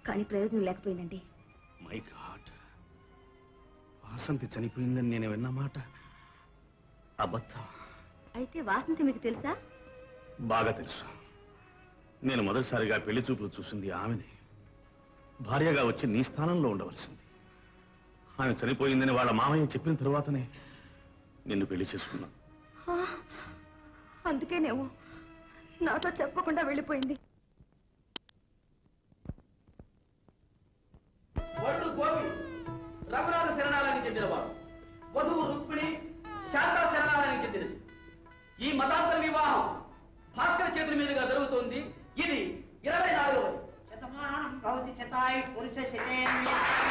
కానీ ప్రయోజనం లేకపోయిందండి my God Vasanthi చనిపోయిందని నేను విన్న మాట అబద్ధం అయితే వాసంతి మీకు తెలుసా బాగా తెలుసు నేను మొదటిసారిగా పెళ్లి చూపులు చూసింది ఆమెని భార్యగా వచ్చి నీ స్థానంలో ఉండవలసింది ఆమె చనిపోయిందని వాళ్ళ మామయ్య చెప్పిన తర్వాతనే నిన్ను పెళ్లి చేసుకున్నాను ఆ, అందుకేనేమో నాతో చెప్పకుండా వెళ్ళిపోయింది వడ్డు గోపి రఘునాథ శరణాలయానికి చెందినవాడు వధువు రుక్మిణి శాంతా శరణాలయానికి చెందినది ఈ మతాంతర వివాహం భాస్కర చేతుల మీదుగా జరుగుతోంది ఇది ఇరవై నాలుగవ శతమానం భవతి శతాయు పురుష శతేంద్రియ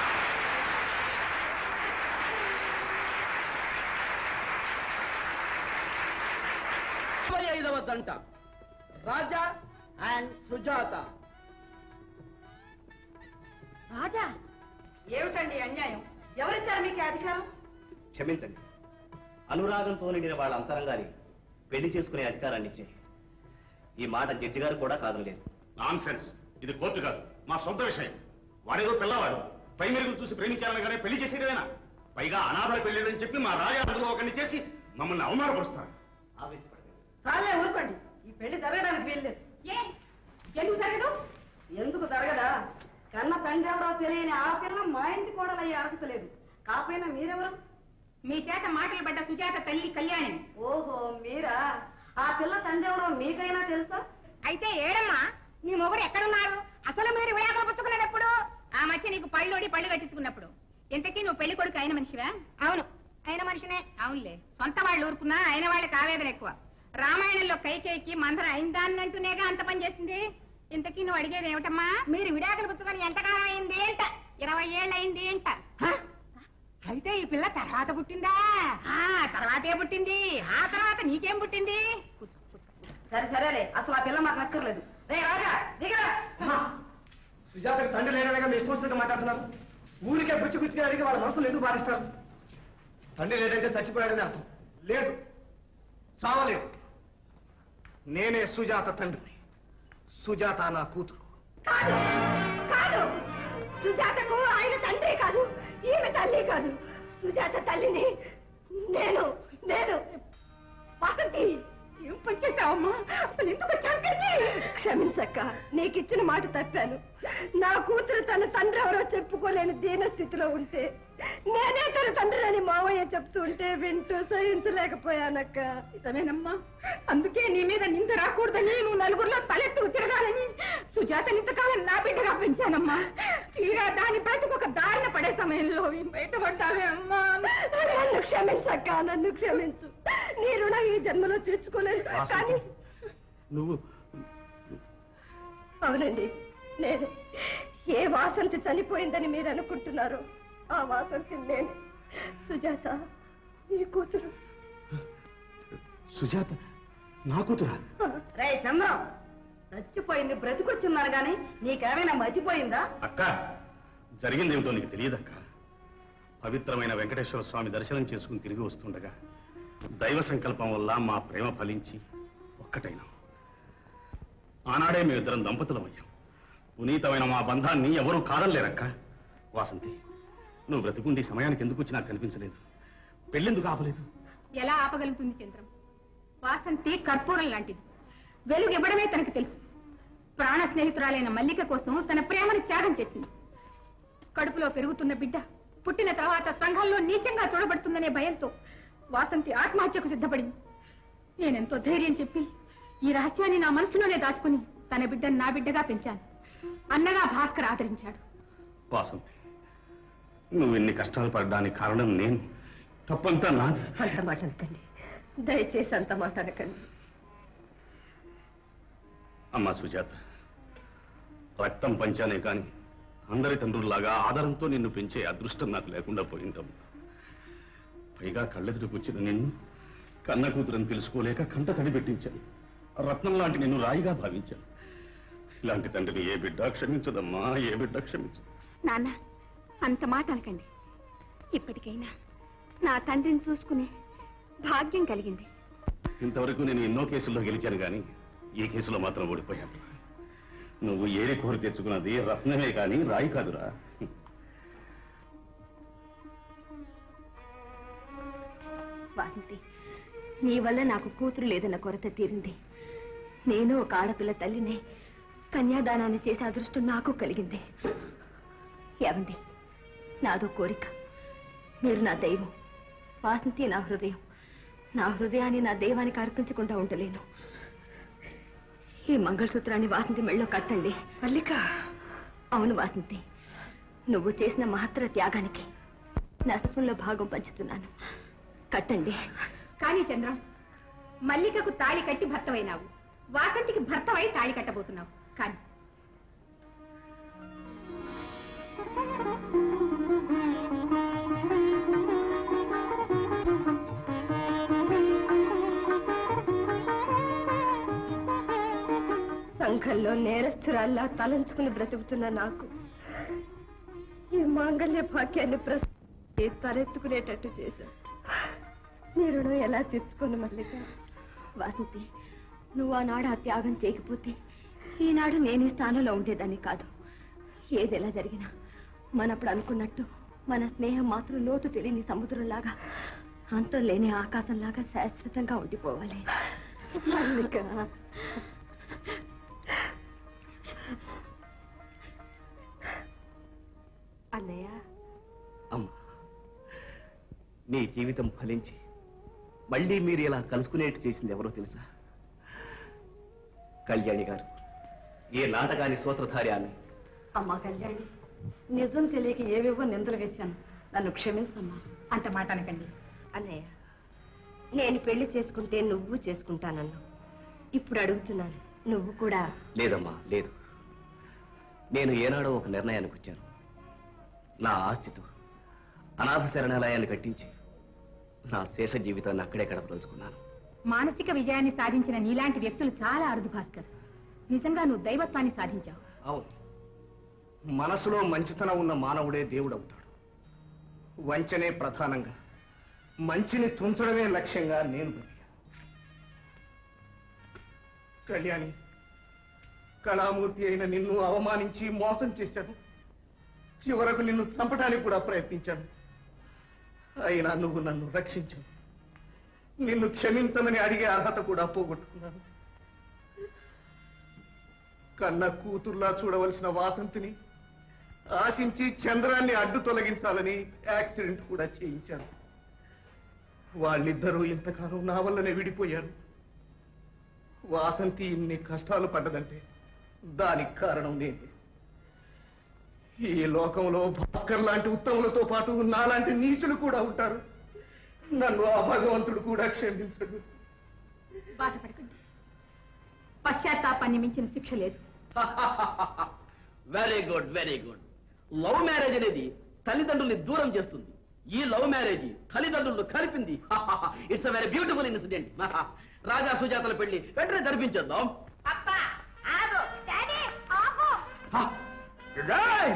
ఇరవై ఐదవ జంట రాజా అండ్ సుజాత రాజా ఏమిటండి అన్యాయం ఎవరిచ్చారు మీకు ఈ అధికారం క్షమించండి అనురాగంతో నిండిన వాళ్ళ అంతరంగాన్ని పెళ్లి చేసుకునే అధికారాన్ని ఇచ్చే ఈ మాట జడ్జి గారు కూడా కాదనలేదు నాన్ సెన్స్ ఇది కోర్టు కాదు మా సొంత విషయం వాడేదో పిల్లవాడు పై మెరుగులు చూసి ప్రేమించాలని కానీ పెళ్లి చేసేదేనా పైగా అనాథల పెళ్లిళ్ళని చెప్పి మా రాజా అందులో ఒకరిని చేసి మమ్మల్ని అవమానపరుస్తారు ఆవేశపడకండి చాలే ఊరుకోండి ఈ పెళ్లి జరగడానికి వీల్లేదు ఏ ఎందుకు జరగదు ఎందుకు జరగదా కన్న తండ్రి ఎవరో తెలియని ఆ పిల్ల మా ఇంటి కోడలయ్యే అర్హత లేదు కాకపోయినా మీరెవరు మీ చేత మాటలు పడ్డ సుజాత తల్లి కళ్యాణి ఓహో మీరా ఆ పిల్ల తండ్రి ఎవరో మీకైనా తెలుసా అయితే ఏడమ్మా నీ మొగుడు ఎక్కడున్నాడు అసలు మీరు విడాకులు పుచ్చుకున్నది ఎప్పుడు ఆ మధ్య నీకు పళ్ళోడి పళ్ళు కట్టించుకున్నప్పుడు ఇంతకీ నువ్వు పెళ్లి కొడుకు అయిన మనిషివా అవును అయిన మనిషినే అవునులే సొంత వాళ్ళు ఊరుకున్నా అయిన వాళ్ళకి ఆవేదన ఎక్కువ రామాయణంలో కైకేయికి మందర అయిందాన్నంటూనేగా అంత పని చేసింది ఇంతకీ నువ్వు అడిగేది ఏమిటమ్మా మీరు విడాకులు పుచ్చుకొని ఎంతకాలం అయింది ఏంట ఇరవై ఏళ్ళు అయింది ఏంట అయితే ఈ పిల్ల తర్వాత పుట్టిందా ఆ తర్వాతే పుట్టింది ఆ తర్వాత నీకేం పుట్టింది కూర్చో కూర్చో సరే సరేలే అసలు ఆ పిల్ల మాకు అక్కర్లేదు రే రాజా దిగరా సుజాతకు తండ్రి లేనగా మీ ఇష్టం వచ్చినట్టు మాట్లాడుతున్నారు ఊరికే బుచ్చి బుచ్చిగా అడిగి వాళ్ళ మనసులు ఎందుకు బాధిస్తారు తండ్రి లేదంటే చచ్చిపోయాడని అర్థం లేదు చావలేదు నేనే సుజాత తండ్రిని సుజాత నా కూతురు కాదు కాదు సుజాతకు ఆయన తండ్రి కాదు ఈమె తల్లి కాదు సుజాత తల్లిని నేను నేను వాసంతి ఏం పని చేశావమ్మా అసలు ఎందుకు వచ్చావు ఇక్కడికి? క్షమించక్క నీకిచ్చిన మాట తప్పాను నా కూతురు తన తండ్రి ఎవరో చెప్పుకోలేని దీన స్థితిలో ఉంటే నేనే తన తండ్రి అని మావయ్య చెప్తూ ఉంటే వింటూ సహించలేకపోయానక్క నిజమేనమ్మా అందుకే నీ మీద నింద రాకూడదని నువ్వు నలుగురిలో తలెత్తుకు తిరగాలని సుజాత ఇంతకాలం నా బిడ్డగా పెంచానమ్మా తీరా దాని బ్రతుకు ఒక దారిన పడే సమయంలో ఈ బయటపడ్డావే అమ్మా నన్ను క్షమించక్క నన్ను క్షమించు నీ రుణం ఈ జన్మలో తీర్చుకోలేదు కానీ నువ్వు అవునండి నేను ఏ వాసంతి చనిపోయిందని మీరు అనుకుంటున్నారో ఆ వాసంతి నేను సుజాత నీ కూతురు సుజాత నా కూతురా రే చంద్రం చచ్చిపోయింది బ్రతికొచ్చున్నారు గాని నీకేమైనా మతిపోయిందా అక్క జరిగిందేమిటో నీకు తెలియదక్క పవిత్రమైన వెంకటేశ్వర స్వామి దర్శనం చేసుకుని తిరిగి వస్తుండగా దైవ సంకల్పం వల్ల మా ప్రేమ ఫలించి ఒక్కటైనా ఆనాడే మేమిద్దరం దంపతులమయ్యాం పునీతమైన మా బంధాన్ని ఎవరూ కాదనలేరక్క వాసంతి నువ్వు బ్రతికుండి సమయానికి ఎందుకు వచ్చి నాకు కనిపించలేదు పెళ్ళెందుకు ఆపలేదు ఎలా ఆపగలుగుతుంది చంద్రం వాసంతి కర్పూరం లాంటిది వెలుగు ఇవ్వడమే తనకు తెలుసు ప్రాణ స్నేహితురాలైన మల్లిక కోసం తన ప్రేమను త్యాగం చేసింది కడుపులో పెరుగుతున్న బిడ్డ పుట్టిన తర్వాత సంఘంలో నీచంగా చూడబడుతుందనే భయంతో వాసంతి ఆత్మహత్యకు సిద్ధపడింది నేనెంతో ధైర్యం చెప్పి ఈ రహస్యాన్ని నా మనసులోనే దాచుకుని తన బిడ్డను నా బిడ్డగా పెంచాను అన్నగా భాస్కర్ ఆదరించాడు వాసంతి నువ్వు ఇన్ని కష్టాలు పడడానికి కారణం నేను తప్పంతా నాది అంత మాట అనకండి దయచేసి అంత మాట అనకండి అమ్మా సుజాత రక్తం పంచానే కాని అందరి తండ్రుల్లాగా ఆధారంతో నిన్ను పెంచే అదృష్టం నాకు లేకుండా పోయిందమ్మా పైగా కళ్ళెదురుకు వచ్చిన నిన్ను కన్న కూతురని తెలుసుకోలేక కంట తడి పెట్టించాను రత్నం లాంటి నిన్ను రాయిగా భావించాను ఇలాంటి తండ్రిని ఏ బిడ్డ క్షమించదమ్మా ఏ బిడ్డ క్షమించదు నాన్న అంత మాట అనకండి ఇప్పటికైనా నా తండ్రిని చూసుకునే భాగ్యం కలిగింది ఇంతవరకు నేను ఎన్నో కేసుల్లో గెలిచాను కానీ ఈ కేసులో మాత్రం ఓడిపోయాను నువ్వు ఏరి కోరి తెచ్చుకున్నది రత్నమే కానీ రాయి కాదురా వాసంతి నీ వల్ల నాకు కూతురు లేదన్న కొరత తీరింది నేను ఒక ఆడపిల్ల తల్లినే కన్యాదానాన్ని చేసే అదృష్టం నాకు కలిగింది ఏమండి నాదో కోరిక మీరు నా దైవం వాసంతి నా హృదయం నా హృదయాన్ని నా దైవానికి అర్పించకుండా ఉండలేను ఈ మంగళసూత్రాన్ని వాసంతి మెళ్ళో కట్టండి మల్లిక అవును వాసంతి నువ్వు చేసిన మహత్తర త్యాగానికి నా సస్వంలో భాగం పంచుతున్నాను కట్టండి కానీ చంద్రం మల్లికకు తాళి కట్టి భర్తవైనావు వాసంతికి భర్తవై తాళి కట్టబోతున్నావు కానీ సంఘంలో నేరస్తురాల్లా తలంచుకుని బ్రతుకుతున్న నాకు ఈ మాంగళ్య భాగ్యాన్ని ప్రశ్న తలెత్తుకునేటట్టు చేశావు నీ రుణం ఎలా తీర్చుకోను మల్లిక వాసంతి నువ్వు ఆనాడు ఆ త్యాగం చేయకపోతే ఈనాడు నేను ఈ స్థానంలో ఉండేదాన్ని కాదు ఏది ఎలా జరిగినా మనప్పుడు అనుకున్నట్టు మన స్నేహం మాత్రం లోతు తెలియని సముద్రంలాగా అంతం లేని ఆకాశంలాగా శాశ్వతంగా ఉండిపోవాలి మల్లిక అన్నయ్య అమ్మ నీ జీవితం ఫలించి మళ్ళీ మీరు ఇలా కలుసుకునేట్టు చేసింది ఎవరో తెలుసా కళ్యాణి గారు ఏ నాటకాన్ని సూత్రధారి ఆమె అమ్మా కళ్యాణి నిజం తెలియక ఏవేవో నిందలు వేశాను నన్ను క్షమించమ్మా అంత మాట అనకండి అన్నయ్య నేను పెళ్లి చేసుకుంటే నువ్వు చేసుకుంటానన్నావు ఇప్పుడు అడుగుతున్నాను నువ్వు కూడా లేదమ్మా లేదు నేను ఏనాడో ఒక నిర్ణయానికి వచ్చాను నా ఆస్తితో అనాథ శరణాలయాన్ని కట్టించి నా శేష జీవితాన్ని అక్కడే గడపదలుచుకున్నాను మానసిక విజయాన్ని సాధించిన నీలాంటి వ్యక్తులు చాలా అరుదు భాస్కర్ నిజంగా నువ్వు దైవత్వాన్ని సాధించావు అవును మనసులో మంచితనం ఉన్న మానవుడే దేవుడవుతాడు వంచనే ప్రధానంగా మంచిని తుంచడమే లక్ష్యంగా నేను బ్రతికాను కళ్యాణి కళామూర్తి అయిన నిన్ను అవమానించి మోసం చేశాను చివరకు నిన్ను చంపడానికి కూడా ప్రయత్నించాను అయినా నువ్వు నన్ను రక్షించావు నిన్ను క్షమించమని అడిగే అర్హత కూడా పోగొట్టుకున్నాను కన్న కూతుర్లా చూడవలసిన వాసంతిని ఆశించి చంద్రాన్ని అడ్డు తొలగించాలని యాక్సిడెంట్ కూడా చేయించాను వాళ్ళిద్దరూ ఇంతకాలం నా వల్లనే విడిపోయారు వాసంతి ఇన్ని కష్టాలు పడ్డదంటే దానికి కారణం నేనే ఈ లోకంలో భాస్కర్ లాంటి ఉత్తములతో పాటు నాలాంటి నీచులు కూడా ఉంటారు నన్ను ఆ భగవంతుడు కూడా క్షమించడు బాధపడకండి పశ్చాత్తాపాన్ని మించిన శిక్ష లేదు very good very good love marriage అనేది తల్లిదండ్రుల్ని దూరం చేస్తుంది ఈ లవ్ మ్యారేజ్ తల్లిదండ్రులు కలిపింది it's a very beautiful incident Raja సుజాతల పెళ్లి వెంటనే జరిపించేద్దాం హ, రేయ్!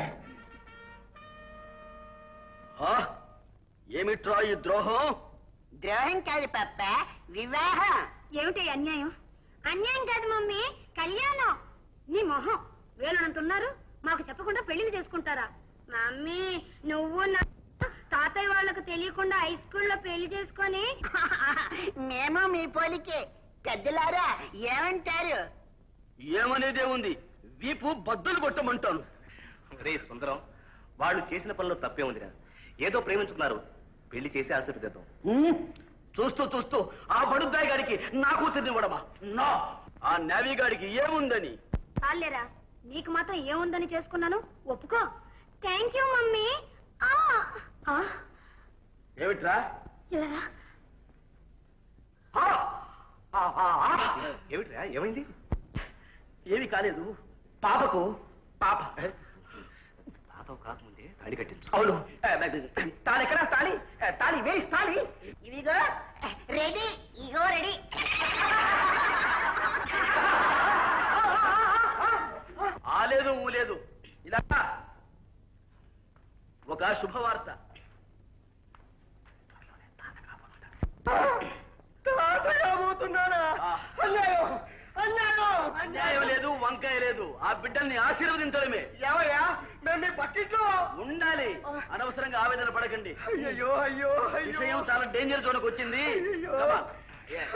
హ, ఏమిట్రా ఈ ద్రోహం ద్రోహం కాదు పప్ప వివాహం ఏమిటి అన్యాయం అన్యాయం కాదు మమ్మీ కళ్యాణం నీ మొహం వేలునంటున్నారు మాకు చెప్పకుండా పెళ్లిని చేసుకుంటారా మమ్మీ నువ్వు నా తాతయ్య వాళ్ళకు తెలియకుండా హై స్కూల్లో పెళ్లి చేసుకొని మేము మీ పోలికే పెద్దలారా ఏమంటారు ఏమనేదే ఉంది వీపు బద్దలు కొట్టమంటాను రే సుందరం వాళ్ళు చేసిన పనిలో తప్పే ఉందిరా ఏదో ప్రేమించుకున్నారు పెళ్లి చేసి ఆశీర్వదిద్దాం ఉమ్, చూస్తూ చూస్తూ ఆ బడుద్దాయి గారికి నా కూతుర్ని ఇవ్వడమా నా ఆ నేవీ గారికి ఏముందని చాలేరా నీకు మాత్రం ఏముందని చేసుకున్నాను ఒప్పుకో థ్యాంక్ యూ మమ్మీ ఆ ఆ, ఏమిట్రా ఇలా రా. ఆ! ఆ, ఆ, ఆ! ఏమిట్రా ఏమైంది ఏమీ కాలేదు పాపకు పాప తాత కాకముందే తాడి కట్టించు అవును తాళి ఎక్కడ తాళి తాళి వేసి తాళి ఇదిగో రెడీ ఇగో రెడీ ఆ లేదు ఊ లేదు ఇలా ఒక శుభవార్త తాత కాబోతున్నానా అన్యాయం అన్యాయం లేదు వంకాయ లేదు ఆ బిడ్డల్ని ఆశీర్వదించడమే ఏమయ్యా మేము మీ పక్కింట్లో ఉండాలి అనవసరంగా ఆవేదన పడకండి అయ్యో అయ్యో విషయం చాలా డేంజర్ జోన్కి వచ్చింది అయ్యో. Come on. Yeah.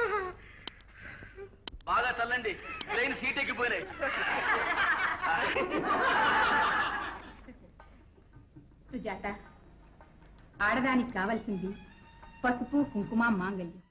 బాగా చల్లండి ట్రైన్ సీట్ ఎక్కిపోయినాయి సుజాత ఆడదానికి కావలసింది పసుపు కుంకుమ మాంగల్యం